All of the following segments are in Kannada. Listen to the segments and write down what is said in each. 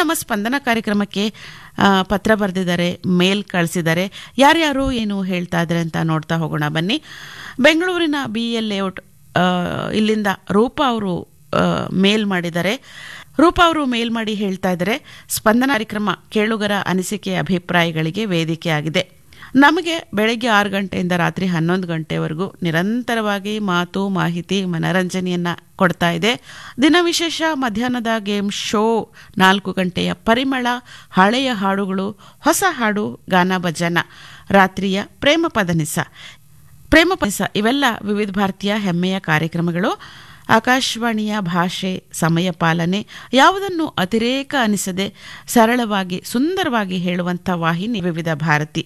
ನಮ್ಮ ಸ್ಪಂದನ ಕಾರ್ಯಕ್ರಮಕ್ಕೆ ಆ, ಪತ್ರ ಬರೆದಿದ್ದಾರೆ ಮೇಲ್ ಕಳಿಸಿದ್ದಾರೆ ಯಾರ್ಯಾರು ಏನು ಹೇಳ್ತಾ ಇದ್ದಾರೆ ಅಂತ ನೋಡ್ತಾ ಹೋಗೋಣ ಬನ್ನಿ ಬೆಂಗಳೂರಿನ ಬಿ ಎಲ್ ಲೇಔಟ್ ಆ, ಇಲ್ಲಿಂದ ರೂಪಾ ಅವರು ಆ, ಮೇಲ್ ಮಾಡಿದ್ದಾರೆ ರೂಪಾ ಅವರು ಮೇಲ್ ಮಾಡಿ ಹೇಳ್ತಾ ಇದ್ದಾರೆ ಸ್ಪಂದನ ಕಾರ್ಯಕ್ರಮ ಕೇಳುಗರ ಅನಿಸಿಕೆ ಅಭಿಪ್ರಾಯಗಳಿಗೆ ವೇದಿಕೆ ಆಗಿದೆ ನಮಗೆ ಬೆಳಗ್ಗೆ ಆರು ಗಂಟೆಯಿಂದ ರಾತ್ರಿ ಹನ್ನೊಂದು ಗಂಟೆವರೆಗೂ ನಿರಂತರವಾಗಿ ಮಾತು ಮಾಹಿತಿ ಮನರಂಜನೆಯನ್ನ ಕೊಡ್ತಾ ಇದೆ ದಿನ ವಿಶೇಷ ಮಧ್ಯಾಹ್ನದ ಗೇಮ್ ಶೋ ನಾಲ್ಕು ಗಂಟೆಯ ಪರಿಮಳ ಹಳೆಯ ಹಾಡುಗಳು ಹೊಸ ಹಾಡು ಗಾನ ಭಜನ ರಾತ್ರಿಯ ಪ್ರೇಮ ಪದನಿಸ ಪ್ರೇಮ ಪದನಿಸ ಇವೆಲ್ಲ ವಿವಿಧ ಭಾರತೀಯ ಹೆಮ್ಮೆಯ ಕಾರ್ಯಕ್ರಮಗಳು ಆಕಾಶವಾಣಿಯ ಭಾಷೆ ಸಮಯ ಪಾಲನೆ ಯಾವುದನ್ನು ಅತಿರೇಕ ಅನಿಸದೆ ಸರಳವಾಗಿ ಸುಂದರವಾಗಿ ಹೇಳುವಂಥ ವಾಹಿನಿ ವಿವಿಧ ಭಾರತಿ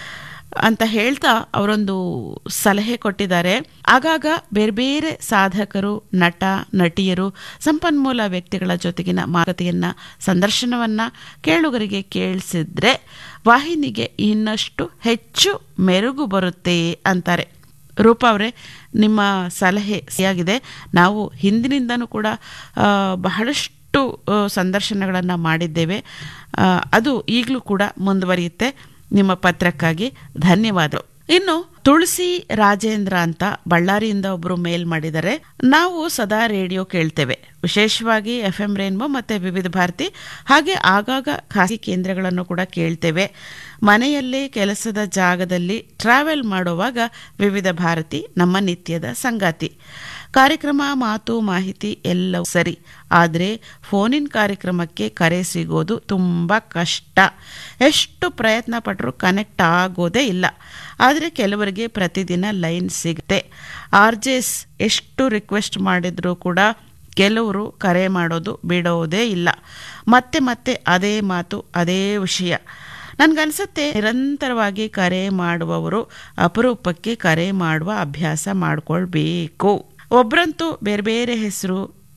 ಅಂತ ಹೇಳ್ತಾ ಅವರೊಂದು ಸಲಹೆ ಕೊಟ್ಟಿದ್ದಾರೆ ಆಗಾಗ ಬೇರೆ ಬೇರೆ ಸಾಧಕರು ನಟ ನಟಿಯರು ಸಂಪನ್ಮೂಲ ವ್ಯಕ್ತಿಗಳ ಜೊತೆಗಿನ ಮಾತುಕತೆಯನ್ನ ಸಂದರ್ಶನವನ್ನ ಕೇಳುಗರಿಗೆ ಕೇಳಿಸಿದ್ರೆ ವಾಹಿನಿಗೆ ಇನ್ನಷ್ಟು ಹೆಚ್ಚು ಮೆರುಗು ಬರುತ್ತೆ ಅಂತಾರೆ ರೂಪಾ ಅವರೇ ನಿಮ್ಮ ಸಲಹೆ ಸರಿಯಾಗಿದೆ ನಾವು ಹಿಂದಿನಿಂದನೂ ಕೂಡ ಆ, ಬಹಳಷ್ಟು ಸಂದರ್ಶನಗಳನ್ನು ಮಾಡಿದ್ದೇವೆ ಆ, ಅದು ಈಗಲೂ ಕೂಡ ಮುಂದುವರಿಯುತ್ತೆ ನಿಮ್ಮ ಪತ್ರಕ್ಕಾಗಿ ಧನ್ಯವಾದಗಳು ಇನ್ನು ತುಳಸಿ ರಾಜೇಂದ್ರ ಅಂತ ಬಳ್ಳಾರಿಯಿಂದ ಒಬ್ರು ಮೇಲ್ ಮಾಡಿದ್ದಾರೆ ನಾವು ಸದಾ ರೇಡಿಯೋ ಕೇಳ್ತೇವೆ ವಿಶೇಷವಾಗಿ ಎಫ್ ಎಂ ರೇನ್ಬೋ ಮತ್ತೆ ವಿವಿಧ ಭಾರತಿ ಹಾಗೆ ಆಗಾಗ ಖಾಸಗಿ ಕೇಂದ್ರಗಳನ್ನು ಕೂಡ ಕೇಳ್ತೇವೆ ಮನೆಯಲ್ಲೇ ಕೆಲಸದ ಜಾಗದಲ್ಲಿ ಟ್ರಾವೆಲ್ ಮಾಡುವಾಗ ವಿವಿಧ ಭಾರತಿ ನಮ್ಮ ನಿತ್ಯದ ಸಂಗಾತಿ ಕಾರ್ಯಕ್ರಮ ಮಾತು ಮಾಹಿತಿ ಎಲ್ಲವೂ ಸರಿ ಆದರೆ ಫೋನಿನ ಕಾರ್ಯಕ್ರಮಕ್ಕೆ ಕರೆ ಸಿಗೋದು ತುಂಬ ಕಷ್ಟ ಎಷ್ಟು ಪ್ರಯತ್ನ ಪಟ್ಟರೂ ಕನೆಕ್ಟ್ ಆಗೋದೇ ಇಲ್ಲ ಆದರೆ ಕೆಲವರಿಗೆ ಪ್ರತಿದಿನ ಲೈನ್ ಸಿಗುತ್ತೆ ಆರ್ಜೆಸ್ ಎಷ್ಟು ರಿಕ್ವೆಸ್ಟ್ ಮಾಡಿದರೂ ಕೂಡ ಕೆಲವರು ಕರೆ ಮಾಡೋದು ಬಿಡೋದೇ ಇಲ್ಲ ಮತ್ತೆ ಮತ್ತೆ ಅದೇ ಮಾತು ಅದೇ ವಿಷಯ ನನ್ಗನ್ಸುತ್ತೆ ನಿರಂತರವಾಗಿ ಕರೆ ಮಾಡುವವರು ಅಪರೂಪಕ್ಕೆ ಕರೆ ಮಾಡುವ ಅಭ್ಯಾಸ ಮಾಡ್ಕೊಳ್ಬೇಕು ಒಬ್ರಂತೂ ಬೇರೆ ಬೇರೆ ಹೆಸರು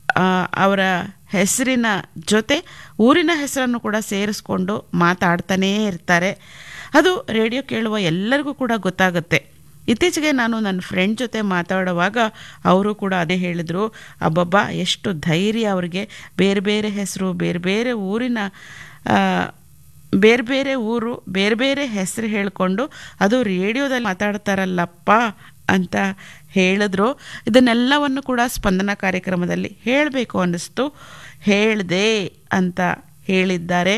ಅವರ ಹೆಸರಿನ ಜೊತೆ ಊರಿನ ಹೆಸರನ್ನು ಕೂಡ ಸೇರಿಸ್ಕೊಂಡು ಮಾತಾಡ್ತಾನೇ ಇರ್ತಾರೆ ಅದು ರೇಡಿಯೋ ಕೇಳುವ ಎಲ್ಲರಿಗೂ ಕೂಡ ಗೊತ್ತಾಗುತ್ತೆ ಇತ್ತೀಚೆಗೆ ನಾನು ನನ್ನ ಫ್ರೆಂಡ್ ಜೊತೆ ಮಾತಾಡುವಾಗ ಅವರು ಕೂಡ ಅದೇ ಹೇಳಿದರು ಅಬ್ಬಬ್ಬಾ ಎಷ್ಟು ಧೈರ್ಯ ಅವ್ರಿಗೆ ಬೇರೆ ಬೇರೆ ಹೆಸರು ಬೇರೆ ಬೇರೆ ಊರಿನ ಆ, ಬೇರೆ ಬೇರೆ ಊರು ಬೇರೆ ಬೇರೆ ಹೆಸರು ಹೇಳಿಕೊಂಡು ಅದು ರೇಡಿಯೋದಲ್ಲಿ ಮಾತಾಡ್ತಾರಲ್ಲಪ್ಪ ಅಂತ ಹೇಳಿದ್ರು ಇದನ್ನೆಲ್ಲವನ್ನು ಕೂಡ ಸ್ಪಂದನ ಕಾರ್ಯಕ್ರಮದಲ್ಲಿ ಹೇಳಬೇಕು ಅನ್ನಿಸ್ತು ಹೇಳ್ದೆ ಅಂತ ಹೇಳಿದ್ದಾರೆ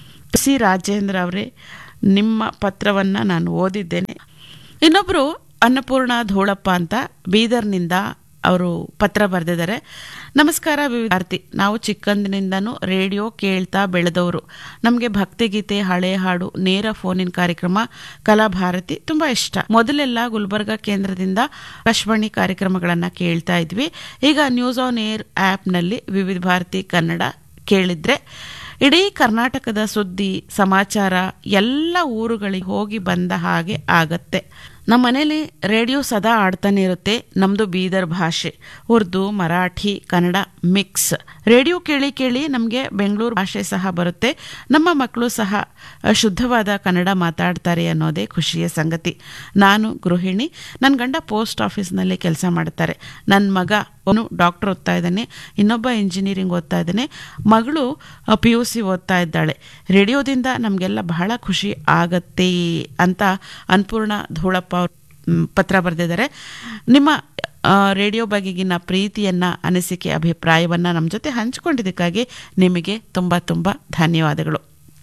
ಸಿ ರಾಜೇಂದ್ರ ಅವರೇ ನಿಮ್ಮ ಪತ್ರವನ್ನು ನಾನು ಓದಿದ್ದೇನೆ ಇನ್ನೊಬ್ಬರು ಅನ್ನಪೂರ್ಣ ಧೂಳಪ್ಪ ಅಂತ ಬೀದರ್ನಿಂದ ಅವರು ಪತ್ರ ಬರೆದಿದ್ದಾರೆ ನಮಸ್ಕಾರ ವಿದ್ಯಾರ್ಥಿ ನಾವು ಚಿಕ್ಕಂದಿನಿಂದನೂ ರೇಡಿಯೋ ಕೇಳ್ತಾ ಬೆಳೆದವರು ನಮಗೆ ಭಕ್ತಿಗೀತೆ ಹಳೆ ಹಾಡು ನೇರ ಫೋನಿನ ಕಾರ್ಯಕ್ರಮ ಕಲಾಭಾರತಿ ತುಂಬ ಇಷ್ಟ ಮೊದಲೆಲ್ಲ ಗುಲ್ಬರ್ಗ ಕೇಂದ್ರದಿಂದ ಆಕಾಶವಾಣಿ ಕಾರ್ಯಕ್ರಮಗಳನ್ನು ಕೇಳ್ತಾ ಇದ್ವಿ ಈಗ ನ್ಯೂಸ್ ಆನ್ ಏರ್ ಆ್ಯಪ್ನಲ್ಲಿ ವಿವಿಧ ಭಾರತಿ ಕನ್ನಡ ಕೇಳಿದ್ರೆ ಇಡೀ ಕರ್ನಾಟಕದ ಸುದ್ದಿ ಸಮಾಚಾರ ಎಲ್ಲ ಊರುಗಳಿಗೆ ಹೋಗಿ ಬಂದ ಹಾಗೆ ಆಗತ್ತೆ ನಮ್ಮ ಮನೇಲಿ ರೇಡಿಯೋ ಸದಾ ಆಡ್ತಾನೆ ಇರುತ್ತೆ ನಮ್ಮದು ಬೀದರ್ ಭಾಷೆ ಉರ್ದು ಮರಾಠಿ ಕನ್ನಡ ಮಿಕ್ಸ್ ರೇಡಿಯೋ ಕೇಳಿ ಕೇಳಿ ನಮಗೆ ಬೆಂಗಳೂರು ಭಾಷೆ ಸಹ ಬರುತ್ತೆ ನಮ್ಮ ಮಕ್ಕಳು ಸಹ ಅ, ಶುದ್ಧವಾದ ಕನ್ನಡ ಮಾತಾಡ್ತಾರೆ ಅನ್ನೋದೇ ಖುಷಿಯ ಸಂಗತಿ ನಾನು ಗೃಹಿಣಿ ನನ್ನ ಗಂಡ ಪೋಸ್ಟ್ ಆಫೀಸ್ನಲ್ಲಿ ಕೆಲಸ ಮಾಡ್ತಾರೆ ನನ್ನ ಮಗ ಅವನು ಡಾಕ್ಟರ್ ಓದ್ತಾ ಇದ್ದಾನೆ ಇನ್ನೊಬ್ಬ ಇಂಜಿನಿಯರಿಂಗ್ ಓದ್ತಾ ಇದ್ದಾನೆ ಮಗಳು ಪಿ ಯು ಸಿ ಓದ್ತಾ ಇದ್ದಾಳೆ ರೇಡಿಯೋದಿಂದ ನಮಗೆಲ್ಲ ಬಹಳ ಖುಷಿ ಆಗತ್ತೆ ಅಂತ ಅನ್ಪೂರ್ಣ ಧೂಳಪ್ಪ ಅವ್ರು ಮ್, ಪತ್ರ ಬರೆದಿದ್ದಾರೆ ನಿಮ್ಮ ಆ, ರೇಡಿಯೋ ಬಗೆಗಿನ ಪ್ರೀತಿಯನ್ನ ಅನಿಸಿಕೆ ಅಭಿಪ್ರಾಯವನ್ನ ನಮ್ಮ ಜೊತೆ ಹಂಚಿಕೊಂಡಿದ್ದಕ್ಕಾಗಿ ನಿಮಗೆ ತುಂಬ ತುಂಬ ಧನ್ಯವಾದಗಳು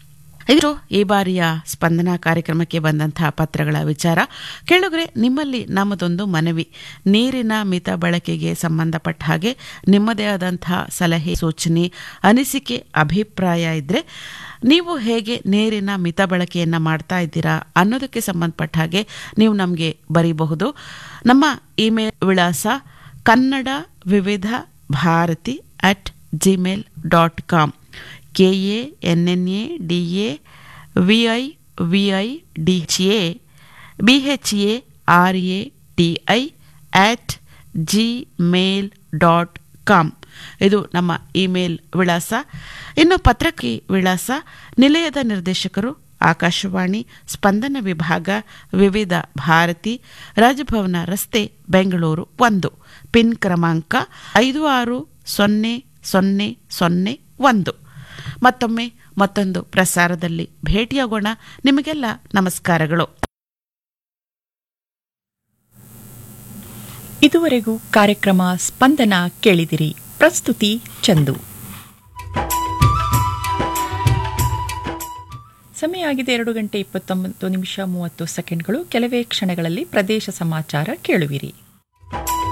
ಇದು ಈ ಬಾರಿಯ ಸ್ಪಂದನ ಕಾರ್ಯಕ್ರಮಕ್ಕೆ ಬಂದಂತಹ ಪತ್ರಗಳ ವಿಚಾರ ಕೇಳುಗರೆ ನಿಮ್ಮಲ್ಲಿ ನಮ್ಮದೊಂದು ಮನವಿ ನೀರಿನ ಮಿತ ಬಳಕೆಗೆ ಸಂಬಂಧಪಟ್ಟ ಹಾಗೆ ನಿಮ್ಮದೇ ಆದಂತಹ ಸಲಹೆ ಸೂಚನೆ ಅನಿಸಿಕೆ ಅಭಿಪ್ರಾಯ ಇದ್ರೆ ನೀವು ಹೇಗೆ ನೀರಿನ ಮಿತ ಬಳಕೆಯನ್ನು ಮಾಡ್ತಾ ಇದ್ದೀರಾ ಅನ್ನೋದಕ್ಕೆ ಸಂಬಂಧಪಟ್ಟ ಹಾಗೆ ನೀವು ನಮಗೆ ಬರೀಬಹುದು ನಮ್ಮ ಇಮೇಲ್ ವಿಳಾಸ Kannada Vividh Bharati at Gmail dot com K A N N A D A V I V I D A B H A R A T I at Gmail dot com ಇದು ನಮ್ಮ ಇಮೇಲ್ ವಿಳಾಸ ಇನ್ನು ಪತ್ರಕ್ಕೆ ವಿಳಾಸ ನಿಲಯದ ನಿರ್ದೇಶಕರು ಆಕಾಶವಾಣಿ ಸ್ಪಂದನ ವಿಭಾಗ ವಿವಿಧ ಭಾರತಿ ರಾಜಭವನ ರಸ್ತೆ ಬೆಂಗಳೂರು ಒಂದು ಪಿನ್ ಕ್ರಮಾಂಕ ಐದು ಆರು ಸೊನ್ನೆ ಸೊನ್ನೆ ಸೊನ್ನೆ ಒಂದು ಮತ್ತೊಮ್ಮೆ ಮತ್ತೊಂದು ಪ್ರಸಾರದಲ್ಲಿ ಭೇಟಿಯಾಗೋಣ ನಿಮಗೆಲ್ಲ ನಮಸ್ಕಾರಗಳು ಇದುವರೆಗೂ ಕಾರ್ಯಕ್ರಮ ಸ್ಪಂದನ ಕೇಳಿದಿರಿ ಪ್ರಸ್ತುತಿ ಚಂದು ಸಮಯ ಆಗಿದೆ ಎರಡು ಗಂಟೆ ಇಪ್ಪತ್ತೊಂಬತ್ತು ನಿಮಿಷ ಮೂವತ್ತು ಸೆಕೆಂಡ್ಗಳು ಕೆಲವೇ ಕ್ಷಣಗಳಲ್ಲಿ ಪ್ರದೇಶ ಸಮಾಚಾರ ಕೇಳುವಿರಿ